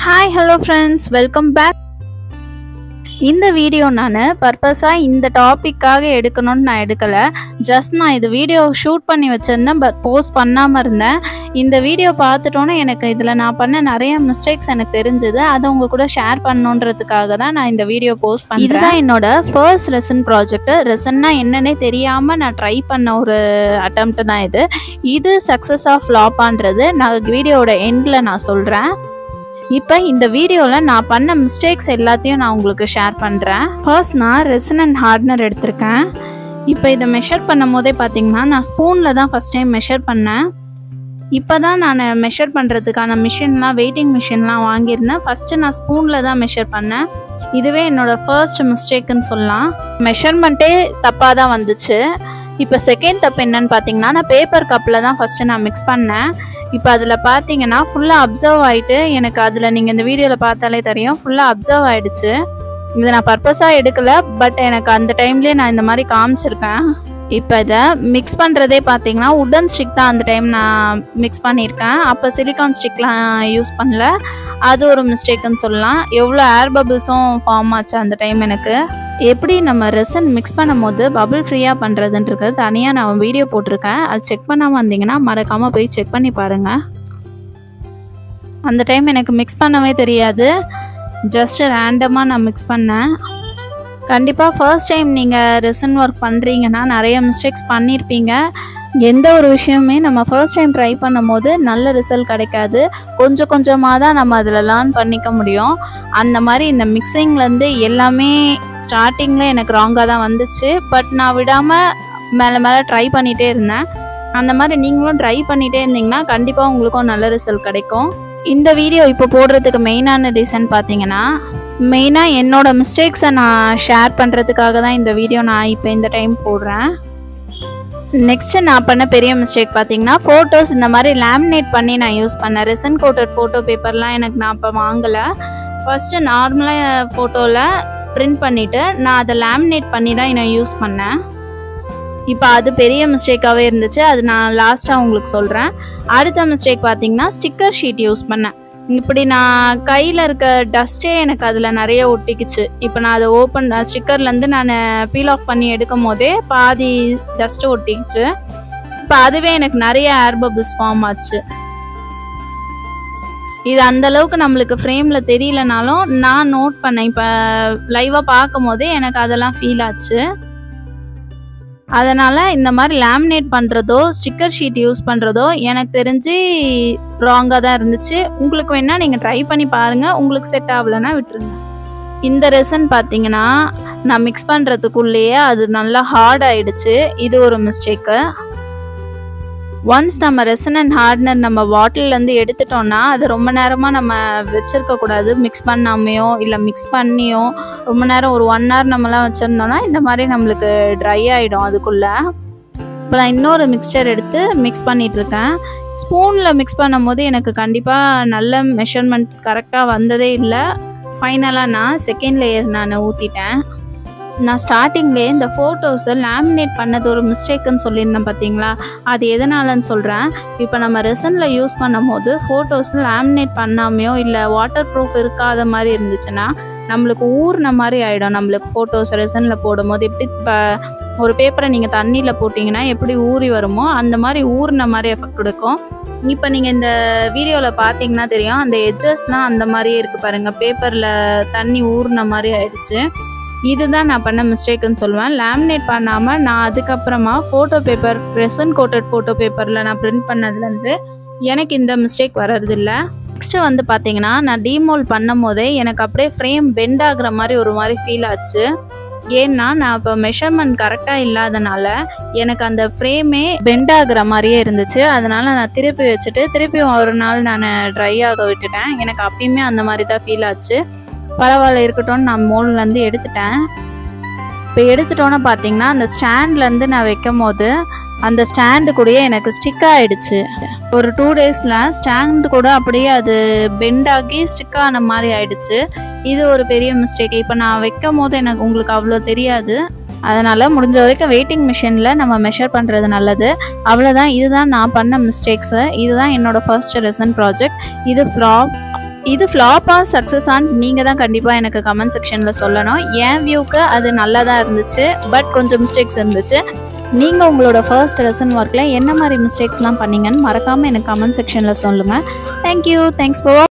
hi hello friends welcome back இந்த video நான் பர்பஸாக இந்த டாப்பிக்காக எடுக்கணும்னு நான் எடுக்கலை ஜஸ்ட் நான் இது வீடியோ ஷூட் பண்ணி வச்சுருந்தேன் பட் போஸ்ட் பண்ணாமல் இருந்தேன் இந்த வீடியோ பார்த்துட்டோன்னே எனக்கு இதில் நான் பண்ண நிறைய மிஸ்டேக்ஸ் எனக்கு தெரிஞ்சது அதை உங்கள் கூட ஷேர் பண்ணணுன்றதுக்காக தான் நான் இந்த வீடியோ போஸ்ட் பண்ணுறேன் இதுதான் என்னோட ஃபர்ஸ்ட் ரெசன் ப்ராஜெக்ட் ரெசன்னா என்னன்னே தெரியாமல் நான் ட்ரை பண்ண ஒரு அட்டம்ப்ட் தான் இது இது சக்ஸஸ் ஆஃப் ஃப்ளாப்பான்றது நான் வீடியோவோட எண்டில் நான் சொல்கிறேன் இப்போ இந்த வீடியோவில் நான் பண்ண மிஸ்டேக்ஸ் எல்லாத்தையும் நான் உங்களுக்கு ஷேர் பண்ணுறேன் ஃபர்ஸ்ட் நான் ரெசன் அண்ட் ஹார்ட்னர் எடுத்திருக்கேன் இப்போ இதை மெஷர் பண்ணும் போதே பார்த்தீங்கன்னா நான் ஸ்பூனில் தான் ஃபஸ்ட் டைம் மெஷர் பண்ணேன் இப்போ தான் நான் மெஷர் பண்ணுறதுக்கான மிஷின்லாம் வெயிட்டிங் மிஷின்லாம் வாங்கியிருந்தேன் ஃபஸ்ட்டு நான் ஸ்பூனில் தான் மெஷர் பண்ணேன் இதுவே என்னோடய ஃபர்ஸ்ட் மிஸ்டேக்குன்னு சொல்லலாம் மெஷர்மெண்ட்டே தப்பாக தான் வந்துச்சு இப்போ செகண்ட் தப்பு என்னன்னு பார்த்தீங்கன்னா நான் பேப்பர் கப்பில் தான் ஃபஸ்ட்டு நான் மிக்ஸ் பண்ணேன் இப்போ அதில் பார்த்தீங்கன்னா ஃபுல்லாக அப்சர்வ் ஆகிட்டு எனக்கு அதில் நீங்கள் இந்த வீடியோவில் பார்த்தாலே தெரியும் ஃபுல்லாக அப்சர்வ் ஆகிடுச்சு இதை நான் பர்பஸாக எடுக்கலை பட் எனக்கு அந்த டைம்லேயே நான் இந்த மாதிரி காமிச்சிருக்கேன் இப்போ இதை மிக்ஸ் பண்ணுறதே பார்த்தீங்கன்னா உடன் ஸ்டிக் தான் அந்த டைம் நான் மிக்ஸ் பண்ணியிருக்கேன் அப்போ சிலிக்கான் ஸ்டிக்லாம் யூஸ் பண்ணல அது ஒரு மிஸ்டேக்குன்னு சொல்லலாம் எவ்வளோ ஏர் பபிள்ஸும் ஃபார்ம் ஆச்சு அந்த டைம் எனக்கு எப்படி நம்ம ரெசன் மிக்ஸ் பண்ணும்போது பபிள் ஃப்ரீயாக பண்ணுறதுன்றது தனியாக நான் வீடியோ போட்டிருக்கேன் அது செக் பண்ணாமல் வந்தீங்கன்னா மறக்காமல் போய் செக் பண்ணி பாருங்கள் அந்த டைம் எனக்கு மிக்ஸ் பண்ணவே தெரியாது ஜஸ்ட் ரேண்டமாக நான் மிக்ஸ் பண்ணேன் கண்டிப்பாக ஃபர்ஸ்ட் டைம் நீங்கள் ரெசன் ஒர்க் பண்ணுறீங்கன்னா நிறைய மிஸ்டேக்ஸ் பண்ணியிருப்பீங்க எந்த ஒரு விஷயமே நம்ம ஃபர்ஸ்ட் டைம் ட்ரை பண்ணும் போது நல்ல ரிசல்ட் கிடைக்காது கொஞ்சம் கொஞ்சமாக தான் நம்ம அதில் லேர்ன் பண்ணிக்க முடியும் அந்த மாதிரி இந்த மிக்சிங்லேருந்து எல்லாமே ஸ்டார்டிங்கில் எனக்கு ராங்காக தான் வந்துச்சு பட் நான் விடாமல் மேலே மேலே ட்ரை பண்ணிகிட்டே இருந்தேன் அந்த மாதிரி நீங்களும் ட்ரை பண்ணிகிட்டே இருந்தீங்கன்னா கண்டிப்பாக உங்களுக்கும் நல்ல ரிசல்ட் கிடைக்கும் இந்த வீடியோ இப்போ போடுறதுக்கு மெயினான ரீசன் பார்த்தீங்கன்னா மெயினாக என்னோடய மிஸ்டேக்ஸை நான் ஷேர் பண்ணுறதுக்காக தான் இந்த வீடியோ நான் இப்போ இந்த டைம் போடுறேன் நெக்ஸ்ட்டு நான் பண்ண பெரிய மிஸ்டேக் பார்த்தீங்கன்னா ஃபோட்டோஸ் இந்த மாதிரி லேமினேட் பண்ணி நான் யூஸ் பண்ணேன் ரெசன் கோட்டட் ஃபோட்டோ பேப்பர்லாம் எனக்கு நான் இப்போ வாங்கலை ஃபஸ்ட்டு நார்மலாக ஃபோட்டோவில் பிரிண்ட் பண்ணிவிட்டு நான் அதை லேமினேட் பண்ணி தான் நான் யூஸ் பண்ணேன் இப்போ அது பெரிய மிஸ்டேக்காகவே இருந்துச்சு அது நான் லாஸ்ட்டாக உங்களுக்கு சொல்கிறேன் அடுத்த மிஸ்டேக் பார்த்தீங்கன்னா ஸ்டிக்கர் ஷீட் யூஸ் பண்ணேன் இப்படி நான் கையில் இருக்க டஸ்ட்டே எனக்கு அதில் நிறைய ஒட்டிக்குச்சு இப்போ நான் அதை ஓப்பன் ஸ்டிக்கர்லேருந்து நான் பீல் ஆஃப் பண்ணி எடுக்கும் போதே பாதி டஸ்ட்டு ஒட்டிக்குச்சு இப்போ அதுவே எனக்கு நிறைய ஏர் பபிள்ஸ் ஃபார்ம் ஆச்சு இது அந்த அளவுக்கு நம்மளுக்கு ஃப்ரேமில் தெரியலனாலும் நான் நோட் பண்ணேன் இப்போ லைவாக பார்க்கும் போதே எனக்கு அதெல்லாம் ஃபீல் ஆச்சு அதனால் இந்த மாதிரி லேமினேட் பண்ணுறதோ ஸ்டிக்கர் ஷீட் யூஸ் பண்ணுறதோ எனக்கு தெரிஞ்சு ராங்காக தான் இருந்துச்சு உங்களுக்கு வேணால் நீங்கள் ட்ரை பண்ணி பாருங்கள் உங்களுக்கு செட் ஆகலைன்னா விட்டுருங்க இந்த ரெசன் பார்த்தீங்கன்னா நான் மிக்ஸ் பண்ணுறதுக்குள்ளேயே அது நல்லா ஹார்ட் ஆயிடுச்சு இது ஒரு மிஸ்டேக்கு ஒன்ஸ் நம்ம ரெசன் அண்ட் ஹார்ட்னர் நம்ம பாட்டிலேருந்து எடுத்துட்டோம்னா அது ரொம்ப நேரமாக நம்ம வச்சுருக்கக்கூடாது மிக்ஸ் பண்ணாமையோ இல்லை மிக்ஸ் பண்ணியோ ரொம்ப நேரம் ஒரு ஒன் ஹவர் நம்மலாம் வச்சுருந்தோம்னா இந்த மாதிரி நம்மளுக்கு ட்ரை ஆகிடும் அதுக்குள்ளே இப்போ நான் இன்னொரு மிக்சர் எடுத்து மிக்ஸ் பண்ணிகிட்ருக்கேன் ஸ்பூனில் மிக்ஸ் பண்ணும்போது எனக்கு கண்டிப்பாக நல்ல மெஷர்மெண்ட் கரெக்டாக வந்ததே இல்லை ஃபைனலாக நான் செகண்ட் லேயர் நான் ஊற்றிட்டேன் நான் ஸ்டார்டிங்லேயே இந்த ஃபோட்டோஸை லேமினேட் பண்ணது ஒரு மிஸ்டேக்குன்னு சொல்லியிருந்தேன் பார்த்தீங்களா அது எதனாலன்னு சொல்கிறேன் இப்போ நம்ம ரெசனில் யூஸ் பண்ணும் போது ஃபோட்டோஸ் லேமினேட் பண்ணாமையோ இல்லை வாட்டர் ப்ரூஃப் இருக்காத மாதிரி இருந்துச்சுன்னா நம்மளுக்கு ஊறின மாதிரி ஆகிடும் நம்மளுக்கு ஃபோட்டோஸ் ரெசனில் போடும் போது எப்படி இப்போ ஒரு பேப்பரை நீங்கள் தண்ணியில் போட்டிங்கன்னா எப்படி ஊறி வருமோ அந்த மாதிரி ஊறின மாதிரி எஃபெக்ட் கொடுக்கும் இப்போ நீங்கள் இந்த வீடியோவில் பார்த்தீங்கன்னா தெரியும் அந்த எட்ஜஸ்லாம் அந்த மாதிரியே இருக்குது பாருங்கள் பேப்பரில் தண்ணி ஊறின மாதிரி ஆயிடுச்சு இதுதான் நான் பண்ண மிஸ்டேக்குன்னு சொல்லுவேன் லேமினேட் பண்ணாமல் நான் அதுக்கப்புறமா photo paper resin coated photo பேப்பரில் நான் பிரிண்ட் பண்ணதுலேருந்து எனக்கு இந்த மிஸ்டேக் வர்றதில்ல நெக்ஸ்ட்டு வந்து பார்த்தீங்கன்னா நான் டீமோல் பண்ணும் போதே எனக்கு அப்படியே ஃப்ரேம் பெண்ட் ஆகுற மாதிரி ஒரு மாதிரி ஃபீல் ஆச்சு ஏன்னா நான் இப்போ மெஷர்மெண்ட் கரெக்டாக இல்லாதனால எனக்கு அந்த ஃப்ரேமே பெண்ட் ஆகுற மாதிரியே இருந்துச்சு அதனால் நான் திருப்பி வச்சுட்டு திருப்பி ஒரு நாள் நான் ட்ரை ஆக விட்டுட்டேன் எனக்கு அப்பயுமே அந்த மாதிரி தான் ஃபீல் ஆச்சு பரவாயில்ல இருக்கட்டும்னு நான் மோல்லேருந்து எடுத்துட்டேன் இப்போ எடுத்துட்டோன்னு பார்த்தீங்கன்னா அந்த ஸ்டாண்ட்லேருந்து நான் வைக்கும் போது அந்த ஸ்டாண்டு கூடயே எனக்கு ஸ்டிக் ஆகிடுச்சு ஒரு டூ டேஸில் ஸ்டாண்டு கூட அப்படியே அது பெண்ட் ஆகி ஸ்டிக் ஆன மாதிரி ஆயிடுச்சு இது ஒரு பெரிய மிஸ்டேக் இப்போ நான் வைக்கும் போது எனக்கு உங்களுக்கு அவ்வளோ தெரியாது அதனால் முடிஞ்ச வரைக்கும் வெயிட்டிங் மிஷினில் நம்ம மெஷர் பண்ணுறது நல்லது அவ்வளோதான் இதுதான் நான் பண்ண மிஸ்டேக்ஸு இதுதான் என்னோடய ஃபர்ஸ்ட் ரெசன் ப்ராஜெக்ட் இது ஃப்ளாப் இது ஃப்ளாப்பா சக்ஸஸான்னு நீங்கள் தான் கண்டிப்பாக எனக்கு கமெண்ட் செக்ஷனில் சொல்லணும் என் வியூக்கு அது நல்லா தான் இருந்துச்சு பட் கொஞ்சம் மிஸ்டேக்ஸ் இருந்துச்சு நீங்கள் உங்களோட ஃபர்ஸ்ட் லெசன் ஒர்க்கில் என்ன மாதிரி மிஸ்டேக்ஸ்லாம் பண்ணீங்கன்னு மறக்காமல் எனக்கு கமெண்ட் செக்ஷனில் சொல்லுங்கள் தேங்க்யூ தேங்க்ஸ் ஃபார்